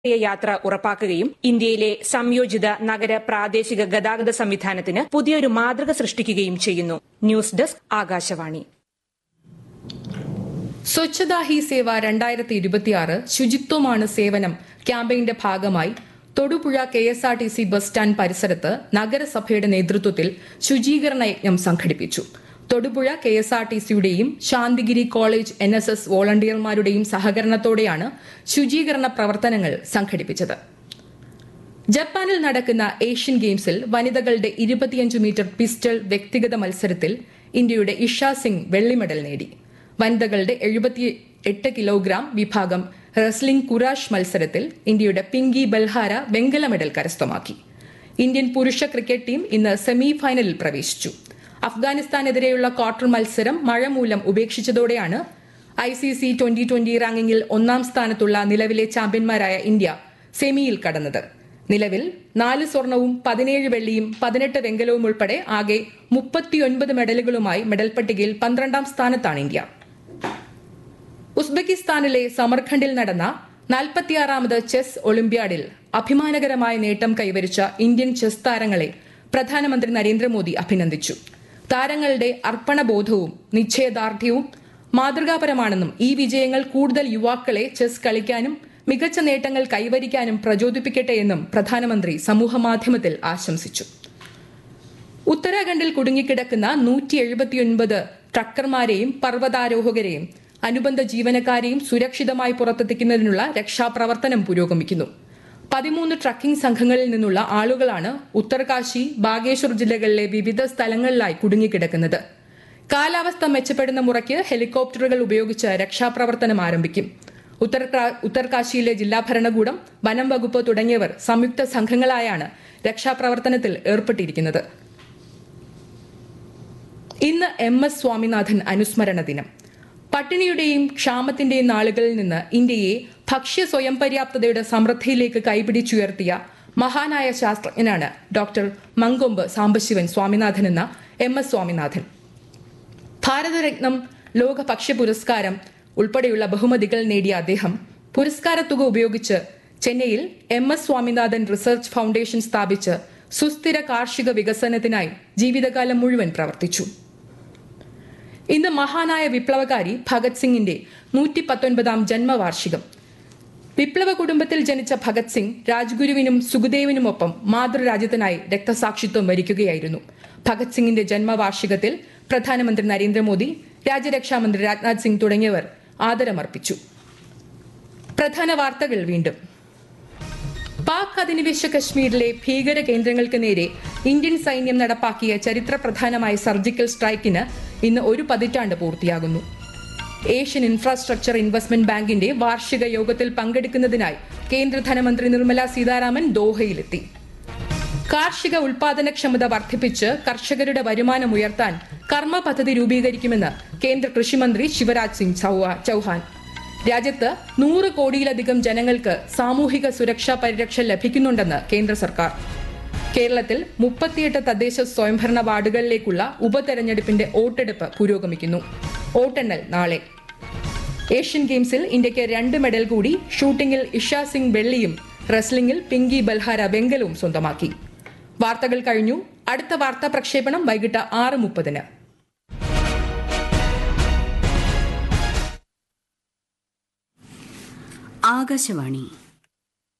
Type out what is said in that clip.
യാത്ര ഉറപ്പാക്കുകയും ഇന്ത്യയിലെ സംയോജിത നഗര പ്രാദേശിക ഗതാഗത സംവിധാനത്തിന് പുതിയൊരു മാതൃക സൃഷ്ടിക്കുകയും ചെയ്യുന്നു ന്യൂസ് ഡെസ്ക് ആകാശവാണി സ്വച്ഛതാ ഹി സേവ രണ്ടായിരത്തി ഇരുപത്തിയാറ് ശുചിത്വമാണ് സേവനം ക്യാമ്പയിന്റെ ഭാഗമായി Thodupuzha K S R T C bus stand പരിസരത്ത് നഗരസഭയുടെ നേതൃത്വത്തിൽ ശുചീകരണ യജ്ഞം സംഘടിപ്പിച്ചു Thodupuzha K S R T സിയുടെയും Santhigiri college N S S വോളണ്ടിയർമാരുടെയും സഹകരണത്തോടെയാണ് ശുചീകരണ പ്രവർത്തനങ്ങൾ സംഘടിപ്പിച്ചത് ജപ്പാനിൽ നടക്കുന്ന ഏഷ്യൻ ഗെയിംസിൽ വനിതകളുടെ ഇരുപത്തിയഞ്ച് മീറ്റർ പിസ്റ്റൾ വ്യക്തിഗത മത്സരത്തിൽ ഇന്ത്യയുടെ ഇഷ സിംഗ് വെള്ളി മെഡൽ നേടി വനിതകളുടെ എഴുപത്തി എട്ട് കിലോഗ്രാം വിഭാഗം റെസ്ലിംഗ് കുറാഷ് മത്സരത്തിൽ ഇന്ത്യയുടെ പിങ്കി ബൽഹാര വെങ്കല മെഡൽ കരസ്ഥമാക്കി ഇന്ത്യൻ പുരുഷ ക്രിക്കറ്റ് ടീം ഇന്ന് സെമി ഫൈനലിൽ പ്രവേശിച്ചു അഫ്ഗാനിസ്ഥാനെതിരെയുള്ള ക്വാർട്ടർ മത്സരം മഴ മൂലം ഉപേക്ഷിച്ചതോടെയാണ് I C C twenty twenty റാങ്കിങ്ങിൽ ഒന്നാം സ്ഥാനത്തുള്ള നിലവിലെ ചാമ്പ്യന്മാരായ ഇന്ത്യ സെമിയിൽ കടന്നത് നിലവിൽ നാല് സ്വർണവും പതിനേഴ് വെള്ളിയും പതിനെട്ട് വെങ്കലവും ഉൾപ്പെടെ ആകെ മുപ്പത്തിയൊൻപത് മെഡലുകളുമായി മെഡൽ പട്ടികയിൽ പന്ത്രണ്ടാം സ്ഥാനത്താണ് ഇന്ത്യ ഉസ്ബെക്കിസ്ഥാനിലെ സമർഖണ്ഡിൽ നടന്ന നാൽപ്പത്തിയാറാമത് ചെസ് ഒളിമ്പ്യാഡിൽ അഭിമാനകരമായ നേട്ടം കൈവരിച്ച ഇന്ത്യൻ ചെസ് താരങ്ങളെ പ്രധാനമന്ത്രി നരേന്ദ്രമോദി അഭിനന്ദിച്ചു താരങ്ങളുടെ അർപ്പണബോധവും നിശ്ചയദാർഢ്യവും മാതൃകാപരമാണെന്നും ഈ വിജയങ്ങൾ കൂടുതൽ യുവാക്കളെ ചെസ് കളിക്കാനും മികച്ച നേട്ടങ്ങൾ കൈവരിക്കാനും പ്രചോദിപ്പിക്കട്ടെ എന്നും പ്രധാനമന്ത്രി സമൂഹമാധ്യമത്തിൽ ആശംസിച്ചു ഉത്തരാഖണ്ഡിൽ കുടുങ്ങിക്കിടക്കുന്ന നൂറ്റി എഴുപത്തിയൊൻപത് ട്രക്കർമാരെയും പർവ്വതാരോഹകരെയും അനുബന്ധ ജീവനക്കാരെയും സുരക്ഷിതമായി പുറത്തെത്തിക്കുന്നതിനുള്ള രക്ഷാപ്രവർത്തനം പുരോഗമിക്കുന്നു പതിമൂന്ന് ട്രക്കിംഗ് സംഘങ്ങളിൽ നിന്നുള്ള ആളുകളാണ് ഉത്തർകാശി ബാഗേശ്വർ ജില്ലകളിലെ വിവിധ സ്ഥലങ്ങളിലായി കുടുങ്ങിക്കിടക്കുന്നത് കാലാവസ്ഥ മെച്ചപ്പെടുന്ന മുറയ്ക്ക് ഹെലികോപ്റ്ററുകൾ ഉപയോഗിച്ച് രക്ഷാപ്രവർത്തനം ആരംഭിക്കും ഉത്തർകാശിയിലെ ജില്ലാ ഭരണകൂടം വനം വകുപ്പ് തുടങ്ങിയവർ സംയുക്ത സംഘങ്ങളായാണ് രക്ഷാപ്രവർത്തനത്തിൽ ഏർപ്പെട്ടിരിക്കുന്നത് ഇന്ന് എം എസ് സ്വാമിനാഥൻ അനുസ്മരണ ദിനം പട്ടിണിയുടെയും ക്ഷാമത്തിന്റെയും നാളുകളിൽ നിന്ന് ഇന്ത്യയെ ഭക്ഷ്യ സ്വയം പര്യാപ്തതയുടെ സമൃദ്ധിയിലേക്ക് കൈപിടിച്ചുയർത്തിയ മഹാനായ ശാസ്ത്രജ്ഞനാണ് ഡോക്ടർ മങ്കൊമ്പ് സാംബശിവൻ സ്വാമിനാഥൻ എന്ന എം എസ് സ്വാമിനാഥൻ ഭാരതരത്നം ലോക ഭക്ഷ്യ പുരസ്കാരം ഉൾപ്പെടെയുള്ള ബഹുമതികൾ നേടിയ അദ്ദേഹം പുരസ്കാര തുക ഉപയോഗിച്ച് ചെന്നൈയിൽ M S Swaminathan research foundation സ്ഥാപിച്ച് സുസ്ഥിര കാർഷിക വികസനത്തിനായി ജീവിതകാലം മുഴുവൻ പ്രവർത്തിച്ചു ഇന്ന് മഹാനായ വിപ്ലവകാരി ഭഗത് സിംഗിന്റെ നൂറ്റി പത്തൊൻപതാം ജന്മവാർഷികം വിപ്ലവ കുടുംബത്തിൽ ജനിച്ച ഭഗത് സിംഗ് രാജ്ഗുരുവിനും സുഖദേവിനുമൊപ്പം മാതൃരാജ്യത്തിനായി രക്തസാക്ഷിത്വം വരിക്കുകയായിരുന്നു ഭഗത് സിംഗിന്റെ ജന്മവാർഷികത്തിൽ പ്രധാനമന്ത്രി നരേന്ദ്രമോദി രാജ്യരക്ഷാമന്ത്രി രാജ്നാഥ് സിംഗ് തുടങ്ങിയവർ ആദരമർപ്പിച്ചു പ്രധാന വാർത്തകൾ വീണ്ടും പാക് അധിനിവേശ കശ്മീരിലെ ഭീകര കേന്ദ്രങ്ങൾക്ക് നേരെ ഇന്ത്യൻ സൈന്യം നടപ്പാക്കിയ ചരിത്രപ്രധാനമായ സർജിക്കൽ സ്ട്രൈക്കിന് ഇന്ന് ഒരു പതിറ്റാണ്ട് പൂർത്തിയാകുന്നു ഏഷ്യൻ ഇൻഫ്രാസ്ട്രക്ചർ ഇൻവെസ്റ്റ്മെന്റ് ബാങ്കിന്റെ വാർഷിക യോഗത്തിൽ പങ്കെടുക്കുന്നതിനായി കേന്ദ്ര ധനമന്ത്രി നിർമ്മല സീതാരാമൻ ദോഹയിലെത്തി കാർഷിക ഉൽപാദനക്ഷമത വർദ്ധിപ്പിച്ച് കർഷകരുടെ വരുമാനം ഉയർത്താൻ കർമ്മ പദ്ധതി രൂപീകരിക്കുമെന്ന് കേന്ദ്ര കൃഷിമന്ത്രി ശിവരാജ് സിംഗ് ചൌഹാൻ രാജ്യത്ത് നൂറ് കോടിയിലധികം ജനങ്ങൾക്ക് സാമൂഹിക സുരക്ഷാ പരിരക്ഷ ലഭിക്കുന്നുണ്ടെന്ന് കേന്ദ്ര സർക്കാർ കേരളത്തിൽ മുപ്പത്തിയെട്ട് തദ്ദേശ സ്വയംഭരണ വാർഡുകളിലേക്കുള്ള ഉപതെരഞ്ഞെടുപ്പിന്റെ വോട്ടെടുപ്പ് പുരോഗമിക്കുന്നു വോട്ടെണ്ണൽ നാളെ ഏഷ്യൻ ഗെയിംസിൽ ഇന്ത്യയ്ക്ക് രണ്ട് മെഡൽ കൂടി ഷൂട്ടിംഗിൽ ഇഷ സിംഗ് വെള്ളിയും റെസ്ലിംഗിൽ പിങ്കി ബൽഹാര വെങ്കലവും സ്വന്തമാക്കി വാർത്തകൾ കഴിഞ്ഞു അടുത്ത വാർത്താ പ്രക്ഷേപണം വൈകിട്ട് ആറ് മുപ്പതിന് ആകാശവാണി